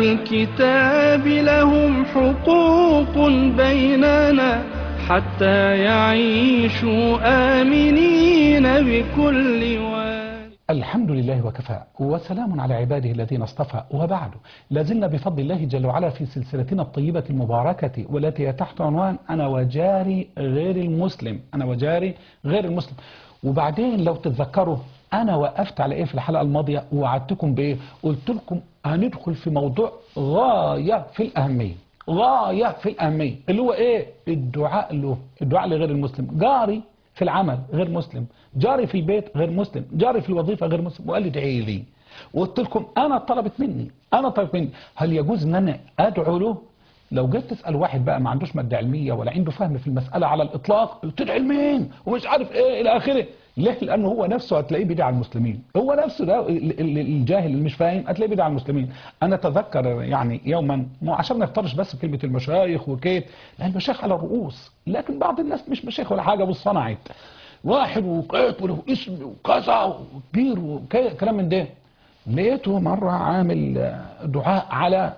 الكتاب لهم حقوق بيننا حتى يعيشوا آمنين بكل واد الحمد لله وكفى وسلام على عباده الذين اصطفى وبعد لازلنا بفضل الله جل وعلا في سلسلتنا الطيبة المباركة والتي هي تحت عنوان أنا وجاري غير المسلم أنا وجاري غير المسلم وبعدين لو تتذكروا أنا وقفت على إيه في الحلقة الماضية ووعدتكم بإيه قلت لكم هندخل في موضوع غاية في الأهمية غاية في الأهمية اللي هو إيه الدعاء له الدعاء لغير المسلم جاري في العمل غير مسلم جاري في البيت غير مسلم جاري في الوظيفة غير مسلم وقال لي ادعي لي وقلت لكم أنا طلبت مني أنا طلبت مني هل يجوز أن أنا أدعو له لو جيت تسأل واحد بقى ما عندوش مادة علمية ولا عنده فهم في المسألة على الإطلاق تدعي لمين ومش عارف إيه إلى آخره ليه لأنه هو نفسه هتلاقيه بيدعي على المسلمين هو نفسه ده ال- ال- الجاهل اللي مش فاهم هتلاقيه بيدعي على المسلمين أنا أتذكر يعني يوما مو عشان ما نختارش بس كلمة المشايخ وكيف لأن المشايخ على الرؤوس لكن بعض الناس مش مشايخ ولا حاجة وصنعت واحد وقيت وله اسم وكذا وكبير وكلام من ده لقيته مرة عامل آه، دعاء على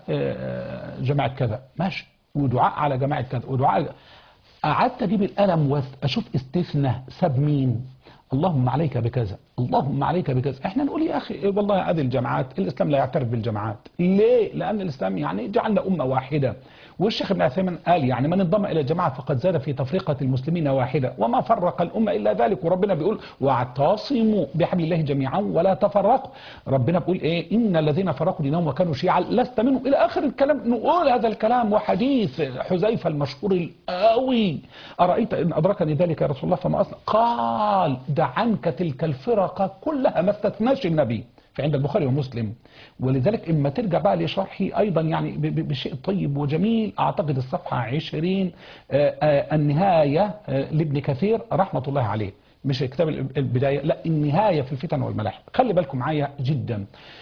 آه، جماعة كذا ماشي ودعاء على جماعة كذا ودعاء قعدت اجيب القلم واشوف استثناء ساب مين اللهم عليك بكذا اللهم عليك بكذا احنا نقول يا اخي إيه والله هذه الجماعات الاسلام لا يعترف بالجماعات ليه لان الاسلام يعني جعلنا امه واحده والشيخ ابن عثيمين قال يعني من انضم الى الجماعه فقد زاد في تفرقه المسلمين واحده وما فرق الامه الا ذلك وربنا بيقول واعتصموا بحبل الله جميعا ولا تفرقوا ربنا بيقول ايه ان الذين فرقوا دينهم وكانوا شيعا لست منهم الى اخر الكلام نقول هذا الكلام وحديث حذيفه المشهور القوي ارايت ان ادركني ذلك يا رسول الله فما اصنع قال دع عنك تلك الفرقه كلها ما استثناش النبي في عند البخاري ومسلم ولذلك اما ترجع بقى لشرحي ايضا يعني ب- ب- بشيء طيب وجميل اعتقد الصفحه 20 آه، آه، النهايه آه، لابن كثير رحمه الله عليه مش كتاب ال- البدايه لا النهايه في الفتن والملاحم خلي بالكم معايا جدا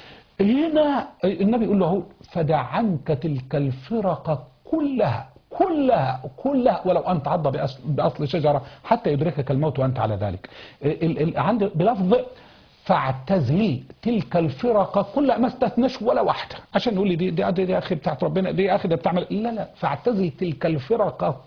هنا النبي يقول له فدع عنك تلك الفرق كلها كلها كلها ولو أن تعض بأصل, بأصل شجرة حتى يدركك الموت وأنت على ذلك ال- ال- عند بلفظ فاعتزل تلك الفرق كلها ما استثناش ولا واحدة عشان نقول لي دي دي, دي, دي يا أخي بتاعت ربنا دي يا أخي ده بتعمل لا لا فاعتزل تلك الفرق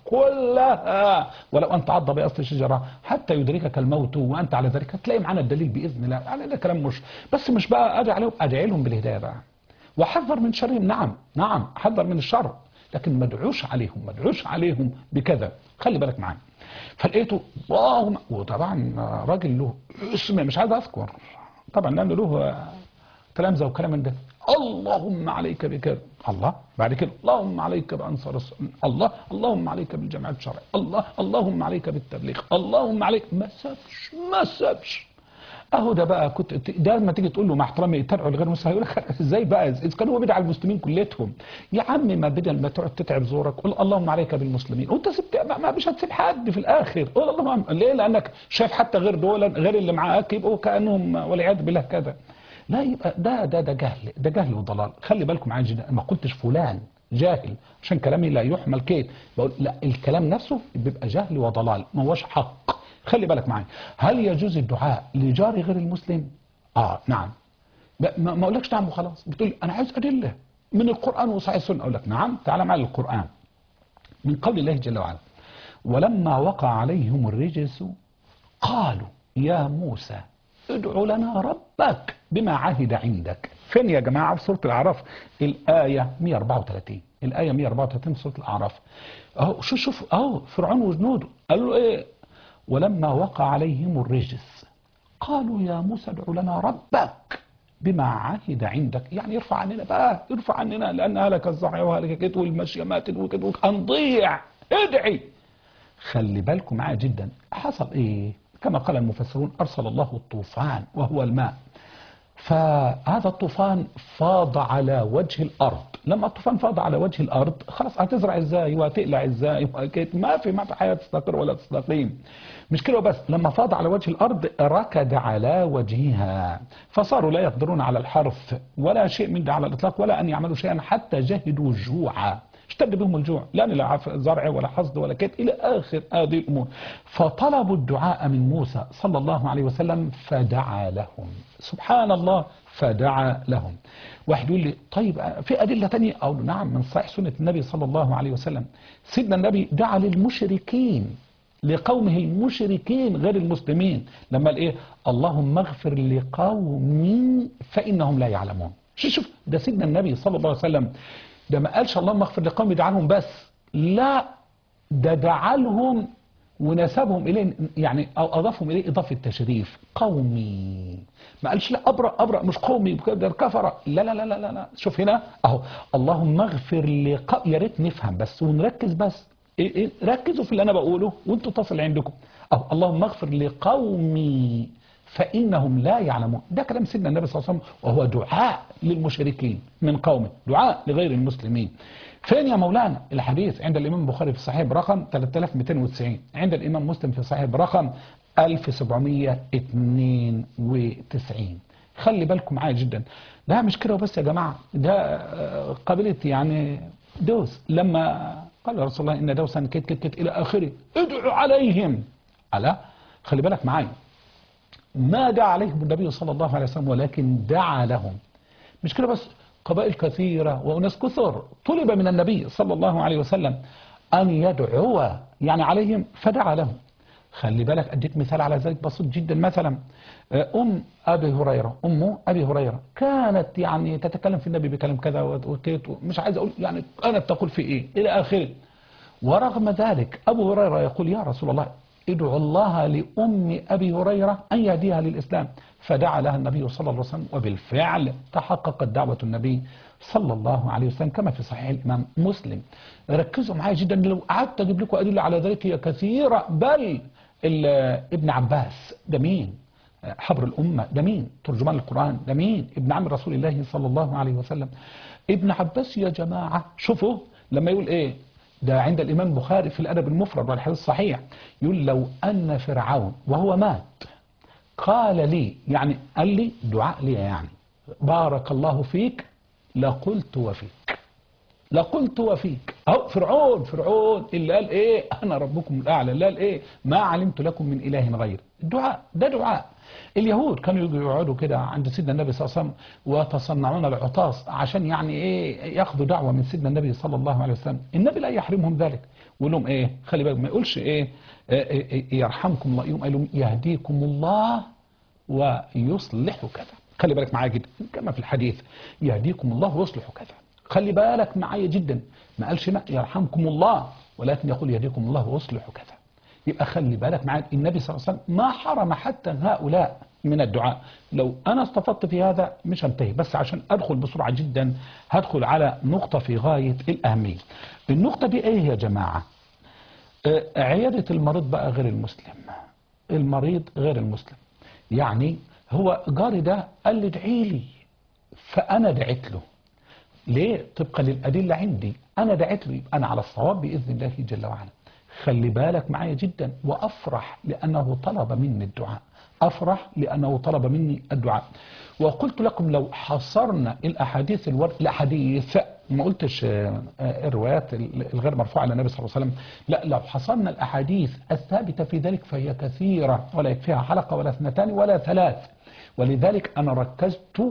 كلها ولو أن تعض بأصل شجرة حتى يدركك الموت وأنت على ذلك هتلاقي معانا الدليل بإذن الله يعني ده كلام مش بس مش بقى أدعي عليهم أدعي لهم بالهداية بقى وحذر من شرهم نعم نعم حذر من الشر لكن ما ادعوش عليهم ما ادعوش عليهم بكذا خلي بالك معايا فلقيته اللهم وطبعا راجل له اسم مش عايز اذكر طبعا لانه له تلامذه وكلام من ده اللهم عليك بكذا الله بعد كده اللهم عليك بانصار السنه الله اللهم عليك بالجماعه الشرعيه الله اللهم عليك بالتبليغ اللهم عليك ما سابش ما سابش اهو ده بقى كنت ده لما تيجي تقول له مع احترامي تدعو لغير المسلمين هيقول لك ازاي بقى اذا كان هو بيدعي المسلمين كلتهم يا عم ما بدل ما تقعد تتعب زورك قول اللهم عليك بالمسلمين وانت سبت ما- ما مش هتسيب حد في الاخر قول اللهم ليه لانك شايف حتى غير دول غير اللي معاك يبقوا كانهم والعياذ بالله كذا لا يبقى ده ده ده جهل ده جهل وضلال خلي بالكم معايا جدا ما قلتش فلان جاهل عشان كلامي لا يحمل كيد بقول لا الكلام نفسه بيبقى جهل وضلال ما هوش حق خلي بالك معايا هل يجوز الدعاء لجاري غير المسلم اه نعم ب- ما ما اقولكش نعم وخلاص بتقول انا عايز ادله من القران وصحيح السنه اقول لك نعم تعالى معايا للقران من قول الله جل وعلا ولما وقع عليهم الرجس قالوا يا موسى ادع لنا ربك بما عهد عندك فين يا جماعة في سورة الأعراف الآية 134 الآية 134 في سورة الأعراف أهو شوف شوف أهو فرعون وجنوده قالوا إيه ولما وقع عليهم الرجس قالوا يا موسى ادع لنا ربك بما عهد عندك يعني ارفع عننا بقى ارفع عننا لأن هلك الزرع وهلك كده والمشي ماتت وكده هنضيع ادعي خلي بالكم معايا جدا حصل ايه كما قال المفسرون ارسل الله الطوفان وهو الماء فهذا الطوفان فاض على وجه الارض لما الطوفان فاض على وجه الارض خلاص هتزرع ازاي وهتقلع ازاي وهكذا. ما في ما في حياه تستقر ولا تستقيم مش كده بس لما فاض على وجه الارض ركد على وجهها فصاروا لا يقدرون على الحرث ولا شيء من ده على الاطلاق ولا ان يعملوا شيئا حتى جهدوا جوعا اشتد بهم الجوع لا لا عف- زرع ولا حصد ولا كيد إلى آخر هذه الأمور فطلبوا الدعاء من موسى صلى الله عليه وسلم فدعا لهم سبحان الله فدعا لهم واحد يقول لي طيب في أدلة تانية أقول له نعم من صحيح سنة النبي صلى الله عليه وسلم سيدنا النبي دعا للمشركين لقومه المشركين غير المسلمين لما قال ايه اللهم اغفر لقومي فإنهم لا يعلمون شوف شوف ده سيدنا النبي صلى الله عليه وسلم ده ما قالش اللهم اغفر لقومي دعا لهم بس لا ده دعا لهم ونسبهم إليه يعني أو أضافهم إليه إضافة تشريف قومي ما قالش لا أبرأ أبرأ مش قومي ده الكفرة لا لا لا لا لا, لا. شوف هنا أهو اللهم اغفر لق يا ريت نفهم بس ونركز بس إيه إيه ركزوا في اللي أنا بقوله وانتوا تصل عندكم أهو اللهم اغفر لقومي فإنهم لا يعلمون ده كلام سيدنا النبي صلى الله عليه وسلم وهو دعاء للمشركين من قومه دعاء لغير المسلمين فين يا مولانا الحديث عند الإمام البخاري في الصحيح برقم 3290 عند الإمام مسلم في الصحيح برقم 1792 خلي بالكم معايا جدا لا مش كده وبس يا جماعة ده قبيلة يعني دوس لما قال رسول الله إن دوسا كت كت كت إلى آخره ادعوا عليهم على خلي بالك معايا ما دعا عليهم النبي صلى الله عليه وسلم ولكن دعا لهم مش كده بس قبائل كثيرة وناس كثر طلب من النبي صلى الله عليه وسلم أن يدعو يعني عليهم فدعا لهم خلي بالك أديك مثال على ذلك بسيط جدا مثلا أم أبي هريرة أمه أبي هريرة كانت يعني تتكلم في النبي بكلام كذا وكيت مش عايز أقول يعني كانت تقول في إيه إلى آخره ورغم ذلك أبو هريرة يقول يا رسول الله ادعو الله لأم أبي هريرة أن يهديها للإسلام فدعا لها النبي صلى الله عليه وسلم وبالفعل تحققت دعوة النبي صلى الله عليه وسلم كما في صحيح الإمام مسلم ركزوا معايا جدا لو قعدت أجيب لكم أدلة على ذلك هي كثيرة بل ابن عباس ده مين حبر الأمة ده مين ترجمان القرآن ده مين ابن عم رسول الله صلى الله عليه وسلم ابن عباس يا جماعة شوفوا لما يقول ايه ده عند الإمام البخاري في الأدب المفرد والحديث الصحيح يقول لو أن فرعون وهو مات قال لي يعني قال لي دعاء لي يعني بارك الله فيك لقلت وفيك لقلت وفيك اهو فرعون فرعون اللي قال ايه انا ربكم الاعلى اللي قال ايه ما علمت لكم من اله غير الدعاء ده دعاء اليهود كانوا يجوا يقعدوا كده عند سيدنا النبي صلى الله عليه وسلم ويتصنعون العطاس عشان يعني ايه ياخذوا دعوه من سيدنا النبي صلى الله عليه وسلم النبي لا يحرمهم ذلك يقول لهم ايه خلي بالك ما يقولش ايه, إيه, إيه يرحمكم الله يقوم قال لهم يهديكم الله ويصلح كذا خلي بالك معايا جدا كما في الحديث يهديكم الله ويصلح كذا خلي بالك معايا جدا ما قالش ما يرحمكم الله ولكن يقول يهديكم الله ويصلح كذا يبقى خلي بالك معايا النبي صلى الله عليه وسلم ما حرم حتى هؤلاء من الدعاء لو أنا استفدت في هذا مش هنتهي بس عشان أدخل بسرعة جدا هدخل على نقطة في غاية الأهمية النقطة دي إيه يا جماعة آه عيادة المريض بقى غير المسلم المريض غير المسلم يعني هو جاري ده قال لي ادعي لي فأنا دعيت له ليه طبقا للأدلة عندي أنا دعيت له أنا على الصواب بإذن الله جل وعلا خلي بالك معايا جدا وأفرح لأنه طلب مني الدعاء أفرح لأنه طلب مني الدعاء وقلت لكم لو حصرنا الأحاديث الورد الأحاديث ما قلتش الروايات الغير مرفوعة على النبي صلى الله عليه وسلم لا لو حصرنا الأحاديث الثابتة في ذلك فهي كثيرة ولا يكفيها حلقة ولا اثنتان ولا ثلاث ولذلك أنا ركزت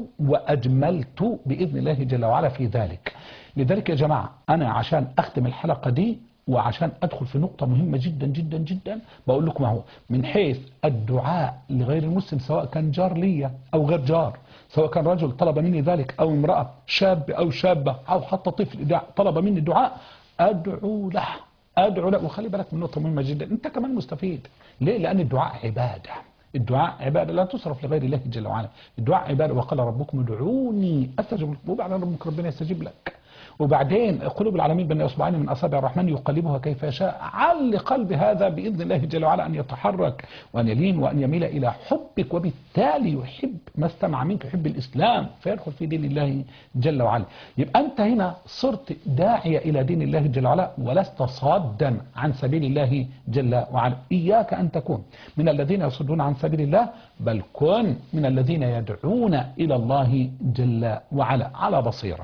وأجملت بإذن الله جل وعلا في ذلك لذلك يا جماعة أنا عشان أختم الحلقة دي وعشان أدخل في نقطة مهمة جدا جدا جدا بقول لكم اهو من حيث الدعاء لغير المسلم سواء كان جار ليا أو غير جار سواء كان رجل طلب مني ذلك أو امرأة شاب أو شابة أو حتى طفل طلب مني الدعاء أدعو له أدعو له وخلي بالك من نقطة مهمة جدا أنت كمان مستفيد ليه؟ لأن الدعاء عبادة الدعاء عبادة لا تصرف لغير الله جل وعلا الدعاء عبادة وقال ربكم ادعوني أستجب لكم وبعدين ربك ربنا يستجيب لك وبعدين قلوب العالمين بين اصبعين من اصابع الرحمن يقلبها كيف يشاء عل قلب هذا باذن الله جل وعلا ان يتحرك وان يلين وان يميل الى حبك وبالتالي يحب ما استمع منك يحب الاسلام فيدخل في دين الله جل وعلا يبقى انت هنا صرت داعيه الى دين الله جل وعلا ولست صادا عن سبيل الله جل وعلا اياك ان تكون من الذين يصدون عن سبيل الله بل كن من الذين يدعون الى الله جل وعلا على بصيره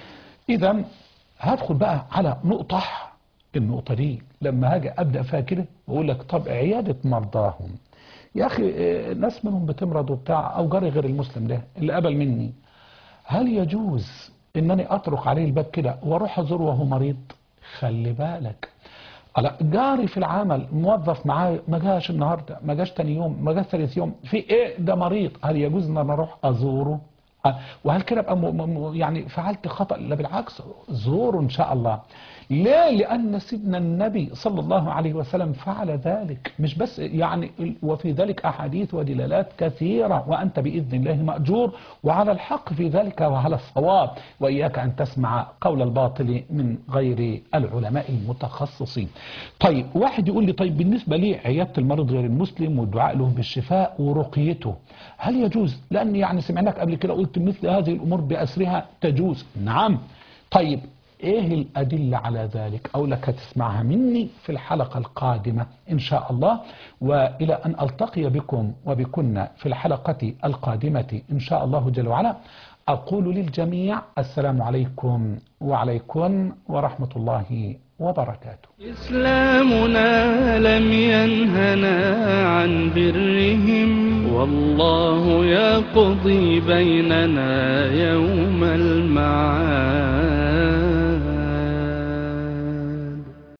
إذا هدخل بقى على نقطة النقطة دي لما هاجي أبدأ فيها كده وأقول لك طب عيادة مرضاهم يا أخي آه، ناس منهم بتمرض وبتاع أو جاري غير المسلم ده اللي قبل مني هل يجوز إنني أطرق عليه الباب كده وأروح أزوره وهو مريض خلي بالك لا جاري في العمل موظف معايا ما جاش النهارده ما جاش تاني يوم ما جاش ثالث يوم في ايه ده مريض هل يجوز ان انا اروح ازوره أه، وهل كده ابقى م- م- يعني فعلت خطا لا بالعكس زوره ان شاء الله ليه لان سيدنا النبي صلى الله عليه وسلم فعل ذلك مش بس يعني ال- وفي ذلك احاديث ودلالات كثيره وانت باذن الله ماجور وعلى الحق في ذلك وعلى الصواب واياك ان تسمع قول الباطل من غير العلماء المتخصصين. طيب واحد يقول لي طيب بالنسبه لي عياده المريض غير المسلم والدعاء له بالشفاء ورقيته هل يجوز؟ لان يعني سمعناك قبل كده قلت مثل هذه الامور باسرها تجوز. نعم. طيب ايه الادله على ذلك او لك تسمعها مني في الحلقه القادمه ان شاء الله والى ان التقي بكم وبكن في الحلقه القادمه ان شاء الله جل وعلا اقول للجميع السلام عليكم وعليكم ورحمه الله وبركاته إسلامنا لم ينهنا عن برهم والله يقضي بيننا يوم